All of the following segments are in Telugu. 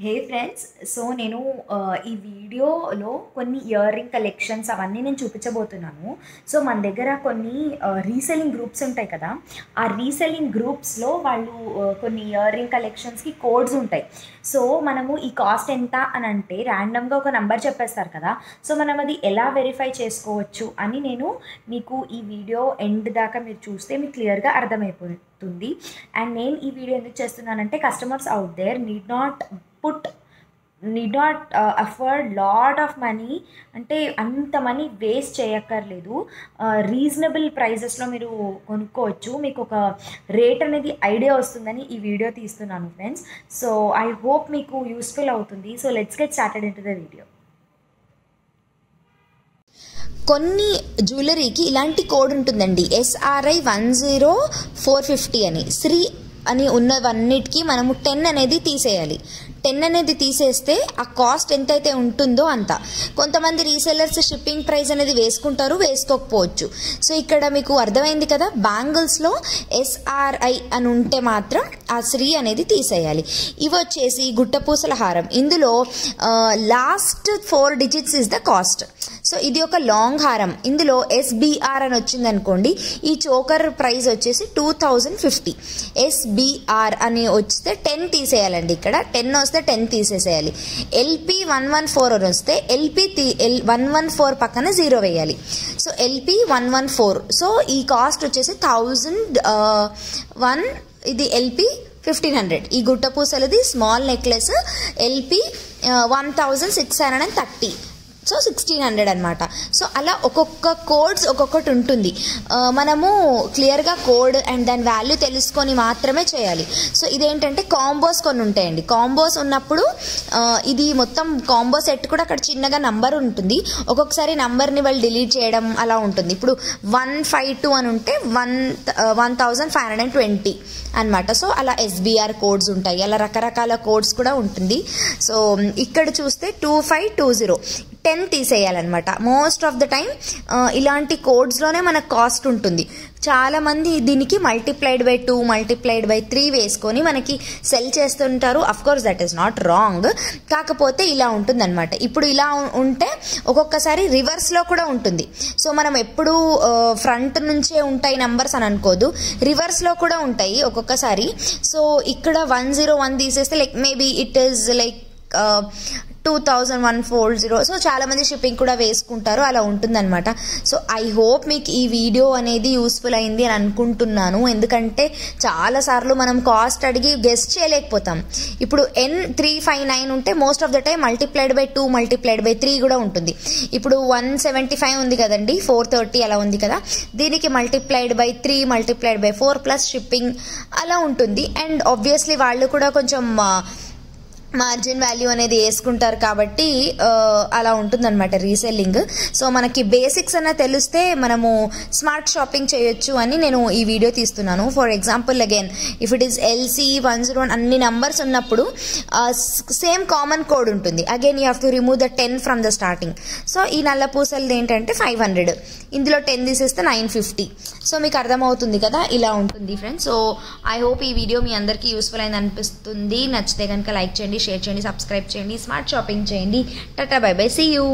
హే ఫ్రెండ్స్ సో నేను ఆ, ఈ వీడియోలో కొన్ని ఇయర్ రింగ్ కలెక్షన్స్ అవన్నీ నేను చూపించబోతున్నాను సో మన దగ్గర కొన్ని రీసెల్లింగ్ గ్రూప్స్ ఉంటాయి కదా ఆ రీసెల్లింగ్ గ్రూప్స్లో వాళ్ళు ఆ, కొన్ని ఇయర్ రింగ్ కలెక్షన్స్కి కోడ్స్ ఉంటాయి సో మనము ఈ కాస్ట్ ఎంత అని అంటే ర్యాండమ్గా ఒక నెంబర్ చెప్పేస్తారు కదా సో మనం అది ఎలా వెరిఫై చేసుకోవచ్చు అని నేను మీకు ఈ వీడియో ఎండ్ దాకా మీరు చూస్తే మీకు క్లియర్గా అర్థమైపోతుంది అండ్ నేను ఈ వీడియో ఎందుకు చేస్తున్నానంటే customers out there need not put need not afford lot of money అంటే అంత మనీ వేస్ట్ చేయక్కర్లేదు రీజనబుల్ ప్రైజెస్లో మీరు కొనుక్కోవచ్చు మీకు ఒక రేట్ అనేది ఐడియా వస్తుందని ఈ వీడియో తీస్తున్నాను ఫ్రెండ్స్ సో ఐ హోప్ మీకు యూస్ఫుల్ అవుతుంది so let's get started into the video కొన్ని జ్యువెలరీకి ఇలాంటి కోడ్ ఉంటుందండి SRI one zero four fifty అని శ్రీ అని ఉన్నవన్నిటికీ మనము టెన్ అనేది తీసేయాలి టెన్ అనేది తీసేస్తే ఆ కాస్ట్ ఎంతైతే ఉంటుందో అంత కొంతమంది రీసెలర్స్ షిప్పింగ్ ప్రైస్ అనేది వేసుకుంటారు వేసుకోకపోవచ్చు సో ఇక్కడ మీకు అర్థమైంది కదా బ్యాంగిల్స్లో ఎస్ఆర్ఐ అని ఉంటే మాత్రం ఆ శ్రీ అనేది తీసేయాలి ఇవి వచ్చేసి గుట్టపూసల హారం ఇందులో last four digits is the cost so ఇది ఒక లాంగ్ హారం ఇందులో ఎస్బిఆర్ అని వచ్చింది అనుకోండి ఈ చోకర్ ప్రైస్ వచ్చేసి టూ థౌజండ్ ఫిఫ్టీ ఎస్బిఆర్ అని వస్తే టెన్ తీసేయాలండి ఇక్కడ టెన్ వస్తే టెన్ తీసేసేయాలి ఎల్పి వన్ వన్ ఫోర్ అని వస్తే LP L one one four పక్కన జీరో వేయాలి so LP one one four so ఈ కాస్ట్ వచ్చేసి థౌజండ్ వన్ ఇది ఎల్పి ఫిఫ్టీన్ హండ్రెడ్ ఈ గుట్ట పూసలది small necklace LP one thousand six hundred and thirty so sixteen hundred అనమాట సో అలా ఒక్కొక్క కోడ్స్ ఒక్కొక్కటి ఉంటుంది ఆ, మనము క్లియర్గా కోడ్ అండ్ దాని వాల్యూ తెలుసుకొని మాత్రమే చేయాలి సో ఇదేంటంటే కాంబోస్ కొన్ని ఉంటాయండి కాంబోస్ ఉన్నప్పుడు ఆ, ఇది మొత్తం కాంబో సెట్ కూడా అక్కడ చిన్నగా నంబర్ ఉంటుంది ఒక్కొక్కసారి నంబర్ని వాళ్ళు డిలీట్ చేయడం అలా ఉంటుంది ఇప్పుడు వన్ ఫైవ్ టూ అని ఉంటే one one thousand five hundred and twenty అనమాట సో అలా ఎస్బీఆర్ కోడ్స్ ఉంటాయి అలా రకరకాల కోడ్స్ కూడా ఉంటుంది సో ఇక్కడ చూస్తే two five two zero ten తీసేయాలన్నమాట మోస్ట్ ఆఫ్ ద టైం ఇలాంటి కోడ్స్లోనే మనకు కాస్ట్ ఉంటుంది చాలామంది దీనికి multiplied by two multiplied by three వేసుకొని మనకి సెల్ చేస్తుంటారు of course that is not wrong కాకపోతే ఇలా ఉంటుందన్నమాట ఇప్పుడు ఇలా ఉ- ఉంటే ఒక్కొక్కసారి రివర్స్లో కూడా ఉంటుంది సో మనం ఎప్పుడు ఫ్రంట్ నుంచే ఉంటాయి నంబర్స్ అని అనుకోదు రివర్స్లో కూడా ఉంటాయి ఒక్కొక్కసారి సో ఇక్కడ వన్ జీరో వన్ తీసేస్తే like maybe it is like two thousand one four zero so చాలామంది షిప్పింగ్ కూడా వేసుకుంటారు అలా ఉంటుందన్నమాట సో ఐ హోప్ మీకు ఈ వీడియో అనేది యూస్ఫుల్ అయింది అని అనుకుంటున్నాను ఎందుకంటే చాలాసార్లు మనం కాస్ట్ అడిగి గెస్ట్ చేయలేకపోతాం ఇప్పుడు ఎన్ త్రీ ఫైవ్ నైన్ ఉంటే most of the time multiplied by two multiplied by three కూడా ఉంటుంది ఇప్పుడు వన్ సెవెంటీ ఫైవ్ ఉంది కదండి ఫోర్ థర్టీ అలా ఉంది కదా దీనికి multiplied by three multiplied by four plus shipping అలా ఉంటుంది అండ్ ఆబ్వియస్లీ వాళ్ళు కూడా కొంచెం ఆ, మార్జిన్ వాల్యూ అనేది వేసుకుంటారు కాబట్టి ఆ, అలా ఉంటుందన్నమాట రీసెల్లింగ్ సో మనకి బేసిక్స్ అన్న తెలిస్తే మనము స్మార్ట్ షాపింగ్ చేయొచ్చు అని నేను ఈ వీడియో తీస్తున్నాను for example again if it is LC one zero అన్ని నంబర్స్ ఉన్నప్పుడు సేమ్ కామన్ కోడ్ ఉంటుంది again you have to remove the ten from the starting so ఈ నల్ల పూసలది ఏంటంటే ఫైవ్ హండ్రెడ్ ఇందులో టెన్ తీసేస్తే నైన్ ఫిఫ్టీ సో మీకు అర్థమవుతుంది కదా ఇలా ఉంటుంది ఫ్రెండ్స్ సో ఐ హోప్ ఈ వీడియో మీ అందరికీ యూస్ఫుల్ అయింది అనిపిస్తుంది నచ్చితే కనుక లైక్ చేయండి షేర్ చేయండి సబ్స్క్రైబ్ చేయండి స్మార్ట్ షాపింగ్ చేయండి టాటా bye bye see you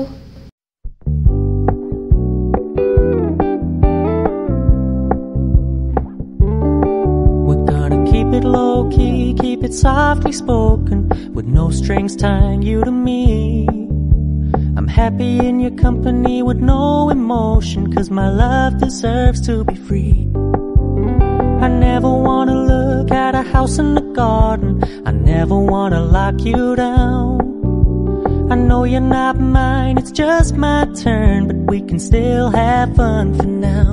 We're gonna keep it low key, keep it softly spoken, with no strings tying you to me. I'm happy in your company with no emotion, cause my love deserves to be free. I never wanna look at a house in the garden, I never wanna lock you down. I know you're not mine, it's just my turn, but we can still have fun for now.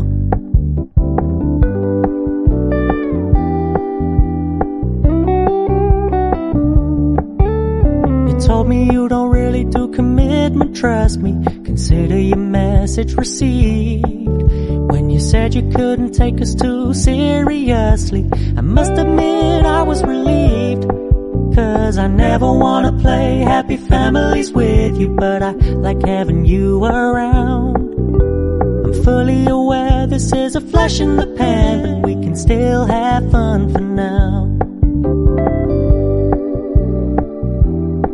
You told me you don't really do commitment, trust me. Consider your message received. When you said you couldn't take us too seriously, I must admit I was relieved. Cause I never wanna play happy families with you, but I like having you around. I'm fully aware this is a flash in the pan, but we can still have fun for now.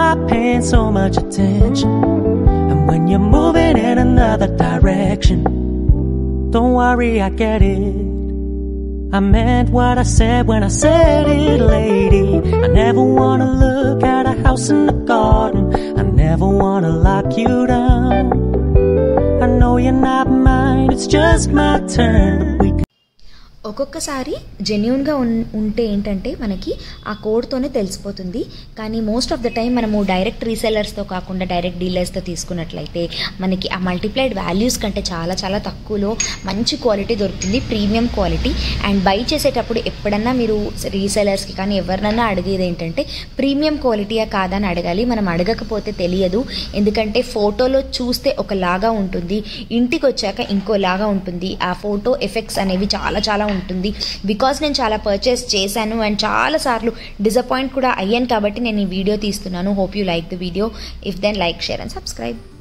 stop paying so much attention. And when you're moving in another direction, don't worry, I get it. I meant what I said when I said it, lady. I never wanna look at a house in the garden. I never wanna lock you down. I know you're not mine, it's just my turn. But we ఒక్కొక్కసారి జెన్యున్గా ఉన్ ఉంటే ఏంటంటే మనకి ఆ కోడ్తోనే తెలిసిపోతుంది కానీ మోస్ట్ ఆఫ్ ద టైం మనము డైరెక్ట్ రీసెలర్స్తో కాకుండా డైరెక్ట్ డీలర్స్తో తీసుకున్నట్లయితే మనకి ఆ మల్టిప్లైడ్ వాల్యూస్ కంటే చాలా చాలా తక్కువలో మంచి క్వాలిటీ దొరుకుతుంది ప్రీమియం క్వాలిటీ అండ్ బై చేసేటప్పుడు ఎప్పుడన్నా మీరు రీసెలర్స్కి కానీ ఎవరినన్నా అడిగేది ఏంటంటే ప్రీమియం క్వాలిటీయా కాదా అని అడగాలి మనం అడగకపోతే తెలియదు ఎందుకంటే ఫోటోలో చూస్తే ఒకలాగా ఉంటుంది ఇంటికి వచ్చాక ఇంకోలాగా ఉంటుంది ఆ ఫోటో ఎఫెక్ట్స్ అనేవి చాలా చాలా ఉంటుంది బికాస్ నేను చాలా పర్చేస్ చేశాను అండ్ చాలా సార్లు డిసప్పాయింట్ కూడా అయ్యాను కాబట్టి నేను ఈ వీడియో తీస్తున్నాను hope you like the video if then like share and subscribe